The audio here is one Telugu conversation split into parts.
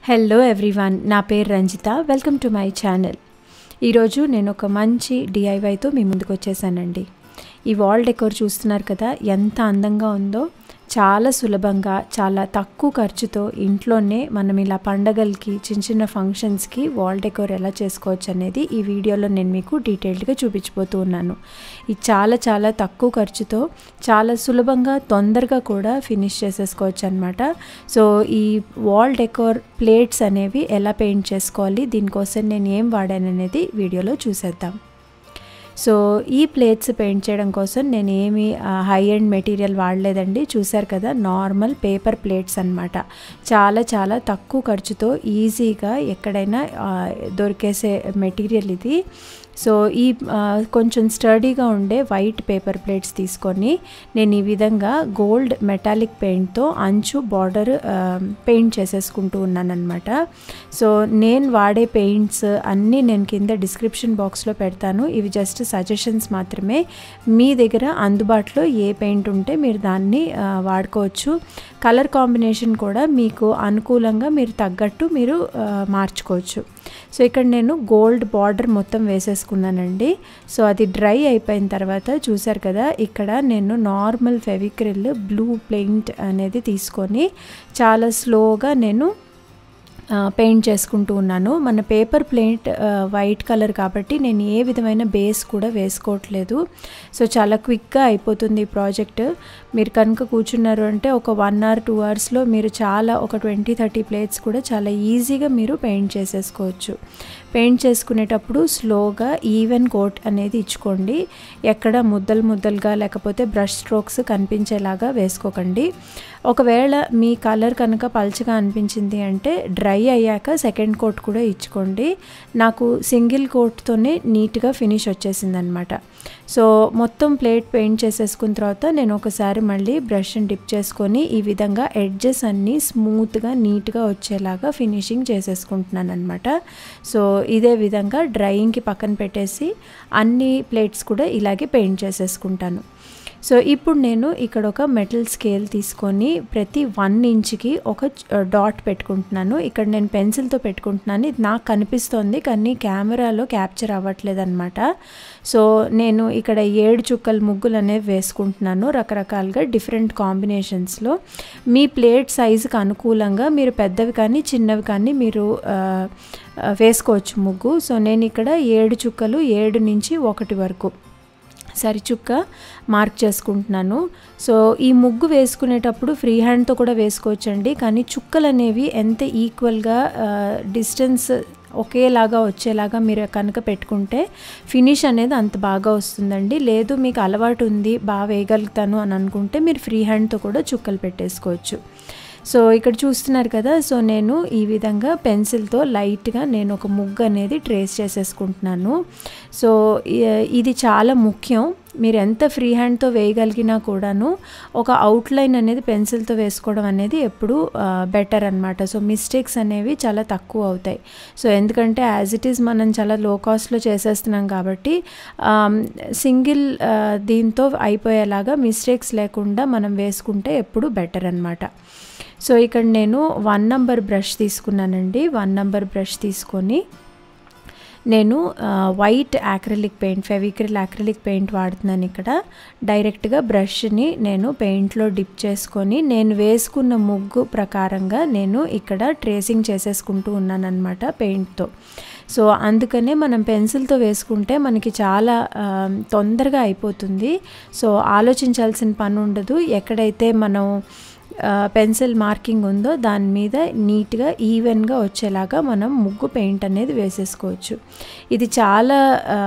హలో ఎవ్రీవన్ నా పేరు Ranjitha welcome to my channel ఈరోజు నేను ఒక మంచి డిఐవైతో మీ ముందుకు వచ్చేసానండి ఈ వాల్ డెకోర్ చూస్తున్నారు కదా ఎంత అందంగా ఉందో చాలా సులభంగా చాలా తక్కువ ఖర్చుతో ఇంట్లోనే మనం ఇలా పండగలకి చిన్న చిన్న ఫంక్షన్స్కి వాల్ డెకోర్ ఎలా చేసుకోవచ్చు అనేది ఈ వీడియోలో నేను మీకు డీటెయిల్డ్గా చూపించబోతూ ఉన్నాను ఇది చాలా చాలా తక్కువ ఖర్చుతో చాలా సులభంగా తొందరగా కూడా ఫినిష్ చేసేసుకోవచ్చు అనమాట సో ఈ వాల్ డెకోర్ ప్లేట్స్ అనేవి ఎలా పెయింట్ చేసుకోవాలి దీనికోసం నేను ఏం వాడాను అనేది వీడియోలో చూసేద్దాం సో ఈ ప్లేట్స్ పెయింట్ చేయడం కోసం నేను ఏమి హై ఎండ్ మెటీరియల్ వాడలేదండి చూసారు కదా నార్మల్ పేపర్ ప్లేట్స్ అనమాట చాలా చాలా తక్కువ ఖర్చుతో ఈజీగా ఎక్కడైనా దొరికేసే మెటీరియల్ ఇది సో ఈ కొంచెం స్టడీగా ఉండే వైట్ పేపర్ ప్లేట్స్ తీసుకొని నేను ఈ విధంగా గోల్డ్ మెటాలిక్ పెయింట్తో అంచు బార్డర్ పెయింట్ చేసేసుకుంటూ ఉన్నానమాట సో నేను వాడే పెయింట్స్ అన్నీ నేను కింద డిస్క్రిప్షన్ బాక్స్లో పెడతాను ఇవి జస్ట్ సజెషన్స్ మాత్రమే మీ దగ్గర అందుబాటులో ఏ పెయింట్ ఉంటే మీరు దాన్ని వాడుకోవచ్చు కలర్ కాంబినేషన్ కూడా మీకు అనుకూలంగా మీరు తగ్గట్టు మీరు మార్చుకోవచ్చు సో ఇక్కడ నేను గోల్డ్ బార్డర్ మొత్తం వేసేసుకున్నానండి సో అది డ్రై అయిపోయిన తర్వాత చూసారు కదా ఇక్కడ నేను నార్మల్ ఫెవిక్రిల్ బ్లూ పెయింట్ అనేది తీసుకొని చాలా స్లోగా నేను పెయింట్ చేసుకుంటూ ఉన్నాను మన పేపర్ ప్లేట్ వైట్ కలర్ కాబట్టి నేను ఏ విధమైన బేస్ కూడా వేసుకోవట్లేదు సో చాలా క్విక్గా అయిపోతుంది ఈ ప్రాజెక్ట్ మీరు కనుక కూర్చున్నారు అంటే ఒక వన్ అవర్ టూ అవర్స్లో మీరు చాలా ఒక ట్వంటీ థర్టీ ప్లేట్స్ కూడా చాలా ఈజీగా మీరు పెయింట్ చేసేసుకోవచ్చు పెయింట్ చేసుకునేటప్పుడు స్లోగా ఈవెన్ కోట్ అనేది ఇచ్చుకోండి ఎక్కడ ముద్దలు ముద్దలుగా లేకపోతే బ్రష్ స్ట్రోక్స్ కనిపించేలాగా వేసుకోకండి ఒకవేళ మీ కలర్ కనుక పల్చగా అనిపించింది అంటే డ్రై అయ్యాక సెకండ్ కోట్ కూడా ఇచ్చుకోండి నాకు సింగిల్ కోట్తోనే నీట్గా ఫినిష్ వచ్చేసింది అనమాట సో మొత్తం ప్లేట్ పెయింట్ చేసేసుకున్న తర్వాత నేను ఒకసారి మళ్ళీ బ్రష్ని డిప్ చేసుకొని ఈ విధంగా ఎడ్జెస్ అన్నీ స్మూత్గా నీట్గా వచ్చేలాగా ఫినిషింగ్ చేసేసుకుంటున్నాను అనమాట సో ఇదే విధంగా డ్రైయింగ్కి పక్కన పెట్టేసి అన్ని ప్లేట్స్ కూడా ఇలాగే పెయింట్ చేసేసుకుంటాను సో ఇప్పుడు నేను ఇక్కడ ఒక మెటల్ స్కేల్ తీసుకొని ప్రతి వన్ ఇంచ్కి ఒక డాట్ పెట్టుకుంటున్నాను ఇక్కడ నేను పెన్సిల్తో పెట్టుకుంటున్నాను ఇది నాకు కనిపిస్తోంది కానీ కెమెరాలో క్యాప్చర్ అవ్వట్లేదు అనమాట సో నేను ఇక్కడ ఏడు చుక్కల ముగ్గులు అనేవి వేసుకుంటున్నాను రకరకాలుగా డిఫరెంట్ కాంబినేషన్స్లో మీ ప్లేట్ సైజుకి అనుకూలంగా మీరు పెద్దవి కానీ చిన్నవి కానీ మీరు వేసుకోవచ్చు ముగ్గు సో నేను ఇక్కడ ఏడు చుక్కలు ఏడు నుంచి ఒకటి వరకు సరిచుక్క మార్క్ చేసుకుంటున్నాను సో ఈ ముగ్గు వేసుకునేటప్పుడు ఫ్రీ హ్యాండ్తో కూడా వేసుకోవచ్చండి కానీ చుక్కలు అనేవి ఎంత ఈక్వల్గా డిస్టెన్స్ ఒకేలాగా వచ్చేలాగా మీరు కనుక పెట్టుకుంటే ఫినిష్ అనేది అంత బాగా వస్తుందండి లేదు మీకు అలవాటు ఉంది బాగా వేయగలుగుతాను అని అనుకుంటే మీరు ఫ్రీ హ్యాండ్తో కూడా చుక్కలు పెట్టేసుకోవచ్చు సో ఇక్కడ చూస్తున్నారు కదా సో నేను ఈ విధంగా పెన్సిల్తో లైట్గా నేను ఒక ముగ్గు అనేది ట్రేస్ చేసేసుకుంటున్నాను సో ఇది చాలా ముఖ్యం మీరు ఎంత ఫ్రీ హ్యాండ్తో వేయగలిగినా కూడాను ఒక అవుట్లైన్ అనేది పెన్సిల్తో వేసుకోవడం అనేది ఎప్పుడు బెటర్ అనమాట సో మిస్టేక్స్ అనేవి చాలా తక్కువ అవుతాయి సో ఎందుకంటే యాజ్ ఇట్ ఈస్ మనం చాలా లో కాస్ట్లో చేసేస్తున్నాం కాబట్టి సింగిల్ దీంతో అయిపోయేలాగా మిస్టేక్స్ లేకుండా మనం వేసుకుంటే ఎప్పుడు బెటర్ అనమాట సో ఇక్కడ నేను వన్ నంబర్ బ్రష్ తీసుకున్నానండి వన్ నంబర్ బ్రష్ తీసుకొని నేను white acrylic paint Fevicryl acrylic paint వాడుతున్నాను ఇక్కడ డైరెక్ట్గా బ్రష్ని నేను పెయింట్లో డిప్ చేసుకొని నేను వేసుకున్న ముగ్గు ప్రకారంగా నేను ఇక్కడ ట్రేసింగ్ చేసేసుకుంటూ ఉన్నాను అనమాట పెయింట్తో సో అందుకనే మనం పెన్సిల్తో వేసుకుంటే మనకి చాలా తొందరగా అయిపోతుంది సో ఆలోచించాల్సిన పని ఉండదు ఎక్కడైతే మనం పెన్సిల్ మార్కింగ్ ఉందో దాని మీద నీట్గా ఈవెన్గా వచ్చేలాగా మనం ముగ్గు పెయింట్ అనేది వేసేసుకోవచ్చు ఇది చాలా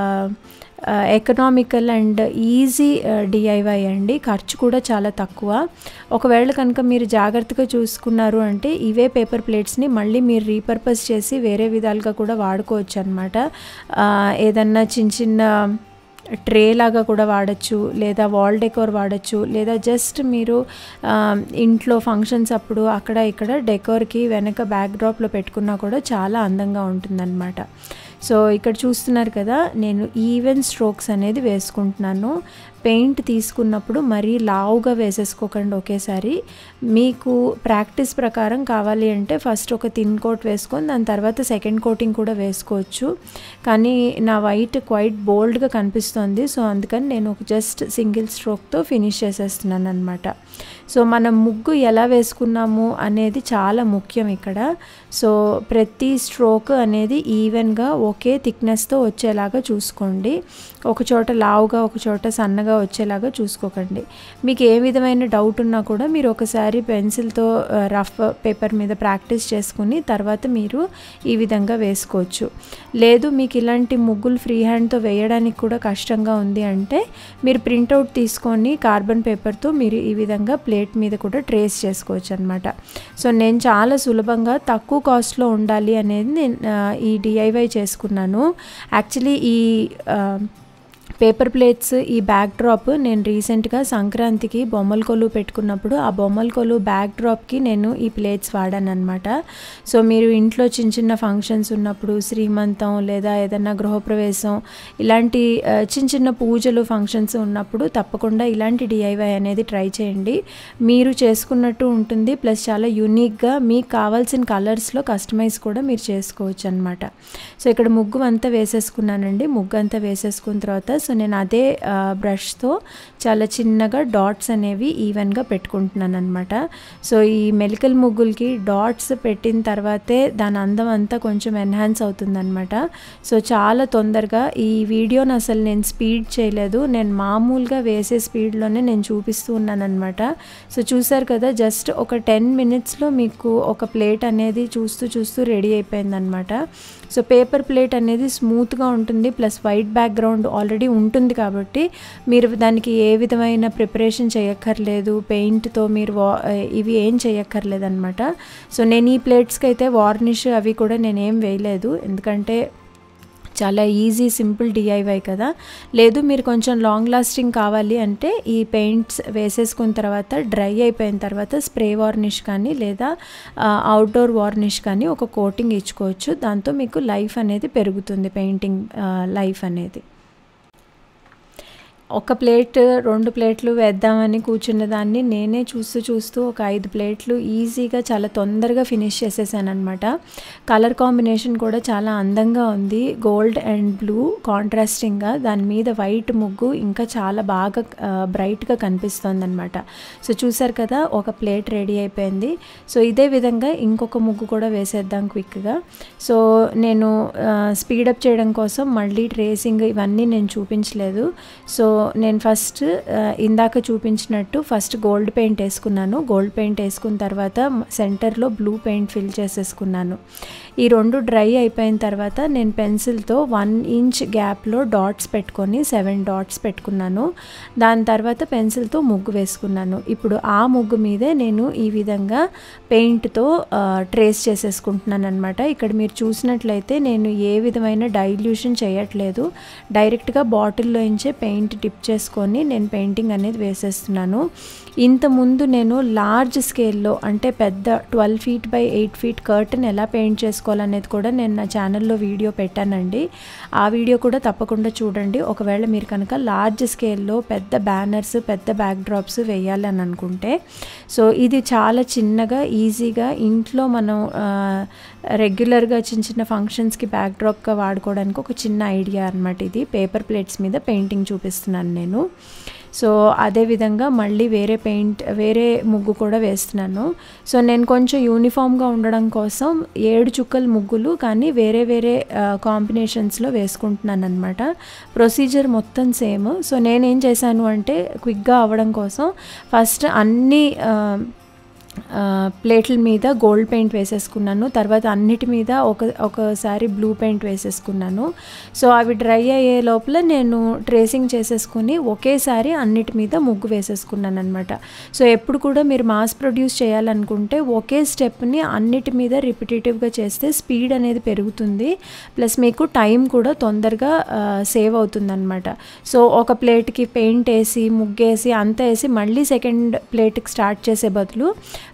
ఎకనామికల్ అండ్ ఈజీ డిఐవై అండి ఖర్చు కూడా చాలా తక్కువ ఒకవేళ కనుక మీరు జాగ్రత్తగా చూసుకున్నారు అంటే ఇవే పేపర్ ప్లేట్స్ని మళ్ళీ మీరు రీపర్పస్ చేసి వేరే విధాలుగా కూడా వాడుకోవచ్చు అనమాట ఏదన్నా చిన్న చిన్న ట్రే లాగా కూడా వాడచ్చు లేదా వాల్ డెకోర్ వాడచ్చు లేదా జస్ట్ మీరు ఇంట్లో ఫంక్షన్స్ అప్పుడు అక్కడ ఇక్కడ డెకోర్కి వెనక బ్యాక్ డ్రాప్లో పెట్టుకున్నా కూడా చాలా అందంగా ఉంటుందన్నమాట సో ఇక్కడ చూస్తున్నారు కదా నేను ఈవెన్ స్ట్రోక్స్ అనేది వేసుకుంటున్నాను పెయింట్ తీసుకున్నప్పుడు మరీ లావుగా వేసేసుకోకండి ఒకేసారి మీకు ప్రాక్టీస్ ప్రకారం కావాలి అంటే ఫస్ట్ ఒక థిన్ కోట్ వేసుకొని దాని తర్వాత సెకండ్ కోటింగ్ కూడా వేసుకోవచ్చు కానీ నా వైట్ క్వైట్ బోల్డ్గా కనిపిస్తుంది సో అందుకని నేను ఒక జస్ట్ సింగిల్ స్ట్రోక్తో ఫినిష్ చేసేస్తున్నాను అనమాట సో మనం ముగ్గు ఎలా వేసుకున్నాము అనేది చాలా ముఖ్యం ఇక్కడ సో ప్రతి స్ట్రోక్ అనేది ఈవెన్గా ఒకే థిక్నెస్తో వచ్చేలాగా చూసుకోండి ఒక చోట లావుగా ఒక చోట సన్నగా వచ్చేలాగా చూసుకోకండి మీకు ఏ విధమైన డౌట్ ఉన్నా కూడా మీరు ఒకసారి పెన్సిల్తో రఫ్ పేపర్ మీద ప్రాక్టీస్ చేసుకుని తర్వాత మీరు ఈ విధంగా వేసుకోవచ్చు లేదు మీకు ఇలాంటి ముగ్గులు ఫ్రీ హ్యాండ్తో వేయడానికి కూడా కష్టంగా ఉంది అంటే మీరు ప్రింట్అవుట్ తీసుకొని కార్బన్ పేపర్తో మీరు ఈ విధంగా ప్లేట్ మీద కూడా ట్రేస్ చేసుకోవచ్చు అనమాట సో నేను చాలా సులభంగా తక్కువ కాస్ట్లో ఉండాలి అనేది నేను ఈ డిఐవై చేసుకున్నాను యాక్చువల్లీ ఈ పేపర్ ప్లేట్స్ ఈ బ్యాక్ డ్రాప్ నేను రీసెంట్గా సంక్రాంతికి బొమ్మల కొలు పెట్టుకున్నప్పుడు ఆ బొమ్మల కొలు బ్యాక్ డ్రాప్కి నేను ఈ ప్లేట్స్ వాడాను అనమాట సో మీరు ఇంట్లో చిన్న చిన్న ఫంక్షన్స్ ఉన్నప్పుడు శ్రీమంతం లేదా ఏదైనా గృహప్రవేశం ఇలాంటి చిన్న చిన్న పూజలు ఫంక్షన్స్ ఉన్నప్పుడు తప్పకుండా ఇలాంటి డిఐవై అనేది ట్రై చేయండి మీరు చేసుకున్నట్టు ఉంటుంది ప్లస్ చాలా యూనిక్గా మీకు కావాల్సిన కలర్స్లో కస్టమైజ్ కూడా మీరు చేసుకోవచ్చు అనమాట సో ఇక్కడ ముగ్గు అంతా వేసేసుకున్నానండి ముగ్గు అంతా వేసేసుకున్న తర్వాత సో నేను అదే బ్రష్తో చాలా చిన్నగా డాట్స్ అనేవి ఈవెన్గా పెట్టుకుంటున్నాను అనమాట సో ఈ మెలికల్ ముగ్గులకి డాట్స్ పెట్టిన తర్వాతే దాని అందం అంతా కొంచెం ఎన్హాన్స్ అవుతుందన్నమాట సో చాలా తొందరగా ఈ వీడియోని అసలు నేను స్పీడ్ చేయలేదు నేను మామూలుగా వేసే స్పీడ్లోనే నేను చూపిస్తూ ఉన్నాను అనమాట సో చూసారు కదా జస్ట్ ఒక టెన్ మినిట్స్లో మీకు ఒక ప్లేట్ అనేది చూస్తూ చూస్తూ రెడీ అయిపోయిందనమాట సో పేపర్ ప్లేట్ అనేది స్మూత్గా ఉంటుంది ప్లస్ వైట్ బ్యాక్గ్రౌండ్ ఆల్రెడీ ఉంటుంది కాబట్టి మీరు దానికి ఏ విధమైన ప్రిపరేషన్ చేయక్కర్లేదు పెయింట్తో మీరు వా ఇవి ఏం చేయక్కర్లేదు అనమాట సో నేను ఈ ప్లేట్స్కి అయితే వార్నిష్ అవి కూడా నేనేం వేయలేదు ఎందుకంటే చాలా ఈజీ సింపుల్ డిఐవై కదా లేదు మీరు కొంచెం లాంగ్ లాస్టింగ్ కావాలి అంటే ఈ పెయింట్స్ వేసేసుకున్న తర్వాత డ్రై అయిపోయిన తర్వాత స్ప్రే వార్నిష్ కానీ లేదా అవుట్డోర్ వార్నిష్ కానీ ఒక కోటింగ్ ఇచ్చుకోవచ్చు దాంతో మీకు లైఫ్ అనేది పెరుగుతుంది పెయింటింగ్ లైఫ్ అనేది ఒక ప్లేట్ రెండు ప్లేట్లు వేద్దామని కూర్చున్న దాన్ని నేనే చూస్తూ చూస్తూ ఒక ఐదు ప్లేట్లు ఈజీగా చాలా తొందరగా ఫినిష్ చేసేసాను అనమాట కలర్ కాంబినేషన్ కూడా చాలా అందంగా ఉంది గోల్డ్ అండ్ బ్లూ కాంట్రాస్టింగ్గా దాని మీద వైట్ ముగ్గు ఇంకా చాలా బాగా బ్రైట్గా కనిపిస్తుంది అనమాట సో చూసారు కదా ఒక ప్లేట్ రెడీ అయిపోయింది సో ఇదే విధంగా ఇంకొక ముగ్గు కూడా వేసేద్దాం క్విక్గా సో నేను స్పీడప్ చేయడం కోసం మళ్ళీ ట్రేసింగ్ ఇవన్నీ నేను చూపించలేదు సో నేను ఫస్ట్ ఇందాక చూపించినట్టు ఫస్ట్ గోల్డ్ పెయింట్ వేసుకున్నాను గోల్డ్ పెయింట్ వేసుకున్న తర్వాత సెంటర్లో బ్లూ పెయింట్ ఫిల్ చేసేసుకున్నాను ఈ రెండు డ్రై అయిపోయిన తర్వాత నేను పెన్సిల్తో వన్ ఇంచ్ గ్యాప్లో డాట్స్ పెట్టుకొని సెవెన్ డాట్స్ పెట్టుకున్నాను దాని తర్వాత పెన్సిల్తో ముగ్గు వేసుకున్నాను ఇప్పుడు ఆ ముగ్గు మీదే నేను ఈ విధంగా పెయింట్తో ట్రేస్ చేసేసుకుంటున్నాను అనమాట ఇక్కడ మీరు చూసినట్లయితే నేను ఏ విధమైన డైల్యూషన్ చేయట్లేదు డైరెక్ట్గా బాటిల్లో ఇంచే పెయింట్ డిప్ చేసుకొని నేను పెయింటింగ్ అనేది వేసేస్తున్నాను ఇంతకుముందు నేను లార్జ్ స్కేల్లో అంటే పెద్ద twelve feet by eight feet curtain ఎలా పెయింట్ చేసుకోవాలనేది కూడా నేను నా ఛానల్లో వీడియో పెట్టానండి ఆ వీడియో కూడా తప్పకుండా చూడండి ఒకవేళ మీరు కనుక లార్జ్ స్కేల్లో పెద్ద బ్యానర్స్ పెద్ద బ్యాక్ డ్రాప్స్ వేయాలని అనుకుంటే సో ఇది చాలా చిన్నగా ఈజీగా ఇంట్లో మనం రెగ్యులర్గా చిన్న చిన్న ఫంక్షన్స్కి బ్యాక్ డ్రాప్గా వాడుకోవడానికి ఒక చిన్న ఐడియా అనమాట ఇది పేపర్ ప్లేట్స్ మీద పెయింటింగ్ చూపిస్తున్నాను నేను సో అదేవిధంగా మళ్ళీ వేరే పెయింట్ వేరే ముగ్గు కూడా వేస్తున్నాను సో నేను కొంచెం యూనిఫామ్గా ఉండడం కోసం ఏడు చుక్కల ముగ్గులు కానీ వేరే వేరే కాంబినేషన్స్లో వేసుకుంటున్నాను అనమాట ప్రొసీజర్ మొత్తం సేమ్ సో నేనేం చేశాను అంటే క్విక్గా అవ్వడం కోసం ఫస్ట్ అన్ని ప్లేట్ల మీద గోల్డ్ పెయింట్ వేసేసుకున్నాను తర్వాత అన్నిటి మీద ఒక ఒకసారి బ్లూ పెయింట్ వేసేసుకున్నాను సో అవి డ్రై అయ్యే లోపల నేను ట్రేసింగ్ చేసేసుకుని ఒకేసారి అన్నిటి మీద ముగ్గు వేసేసుకున్నాను అనమాట సో ఎప్పుడు కూడా మీరు మాస్ ప్రొడ్యూస్ చేయాలనుకుంటే ఒకే స్టెప్ని అన్నిటి మీద రిపిటేటివ్గా చేస్తే స్పీడ్ అనేది పెరుగుతుంది ప్లస్ మీకు టైం కూడా తొందరగా సేవ్ అవుతుంది అనమాట సో ఒక ప్లేట్కి పెయింట్ వేసి ముగ్గేసి అంతా వేసి మళ్ళీ సెకండ్ ప్లేట్కి స్టార్ట్ చేసే బదులు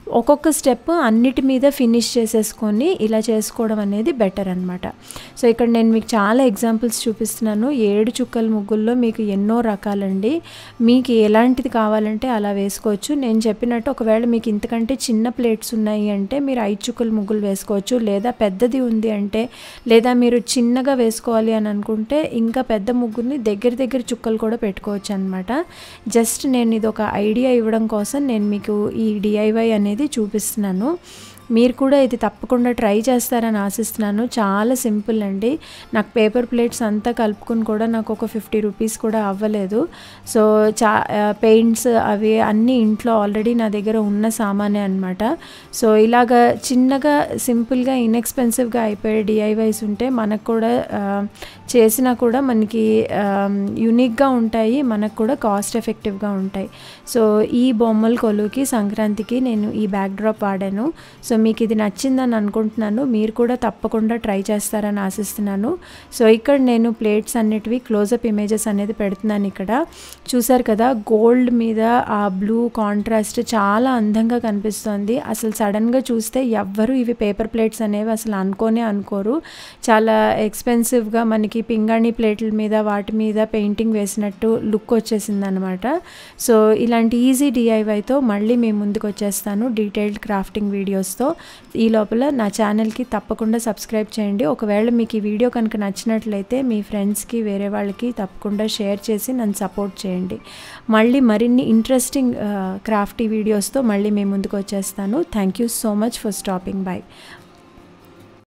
ఒక్కొక్క స్టెప్ అన్నిటి మీద ఫినిష్ చేసేసుకొని ఇలా చేసుకోవడం అనేది బెటర్ అనమాట సో ఇక్కడ నేను మీకు చాలా ఎగ్జాంపుల్స్ చూపిస్తున్నాను ఏడు చుక్కల ముగ్గుల్లో మీకు ఎన్నో రకాలండి మీకు ఎలాంటిది కావాలంటే అలా వేసుకోవచ్చు నేను చెప్పినట్టు ఒకవేళ మీకు ఇంతకంటే చిన్న ప్లేట్స్ ఉన్నాయి అంటే మీరు ఐదు చుక్కల ముగ్గులు వేసుకోవచ్చు లేదా పెద్దది ఉంది అంటే లేదా మీరు చిన్నగా వేసుకోవాలి అని అనుకుంటే ఇంకా పెద్ద ముగ్గుని దగ్గర దగ్గర చుక్కలు కూడా పెట్టుకోవచ్చు అనమాట జస్ట్ నేను ఇది ఒక ఐడియా ఇవ్వడం కోసం నేను మీకు ఈ డిఐవై అనేది చూపిస్తున్నాను మీరు కూడా ఇది తప్పకుండా ట్రై చేస్తారని ఆశిస్తున్నాను చాలా సింపుల్ అండి నాకు పేపర్ ప్లేట్స్ అంతా కలుపుకుని కూడా నాకు ఒక ఫిఫ్టీ రూపీస్ కూడా అవ్వలేదు సో చా పెయింట్స్ అవి అన్నీ ఇంట్లో ఆల్రెడీ నా దగ్గర ఉన్న సామానే అనమాట సో ఇలాగ చిన్నగా సింపుల్గా ఇన్ఎక్స్పెన్సివ్గా అయిపోయే డిఐవైస్ ఉంటే మనకు కూడా చేసినా కూడా మనకి యూనిక్గా ఉంటాయి మనకు కూడా కాస్ట్ ఎఫెక్టివ్గా ఉంటాయి సో ఈ బొమ్మల కొలువుకి సంక్రాంతికి నేను ఈ బ్యాక్ డ్రాప్ వాడాను సో మీకు ఇది నచ్చిందని అనుకుంటున్నాను మీరు కూడా తప్పకుండా ట్రై చేస్తారని ఆశిస్తున్నాను సో ఇక్కడ నేను ప్లేట్స్ అన్నిటివి క్లోజప్ ఇమేజెస్ అనేది పెడుతున్నాను ఇక్కడ చూసారు కదా గోల్డ్ మీద ఆ బ్లూ కాంట్రాస్ట్ చాలా అందంగా కనిపిస్తుంది అసలు సడన్గా చూస్తే ఎవ్వరు ఇవి పేపర్ ప్లేట్స్ అనేవి అసలు అనుకోనే అనుకోరు చాలా ఎక్స్పెన్సివ్గా మనకి పింగాణి ప్లేట్ల మీద వాటి మీద పెయింటింగ్ వేసినట్టు లుక్ వచ్చేసింది అనమాట సో ఇలాంటి ఈజీ డిఐవైతో మళ్ళీ మేము ముందుకు వచ్చేస్తాను డీటెయిల్డ్ క్రాఫ్టింగ్ వీడియోస్తో ఈ లోపల నా ఛానల్కి తప్పకుండా సబ్స్క్రైబ్ చేయండి ఒకవేళ మీకు ఈ వీడియో కనుక నచ్చినట్లయితే మీ ఫ్రెండ్స్కి వేరే వాళ్ళకి తప్పకుండా షేర్ చేసి నన్ను సపోర్ట్ చేయండి మళ్ళీ మరిన్ని ఇంట్రెస్టింగ్ క్రాఫ్టీ వీడియోస్తో మళ్ళీ మేము ముందుకు వచ్చేస్తాను thank you so much for stopping by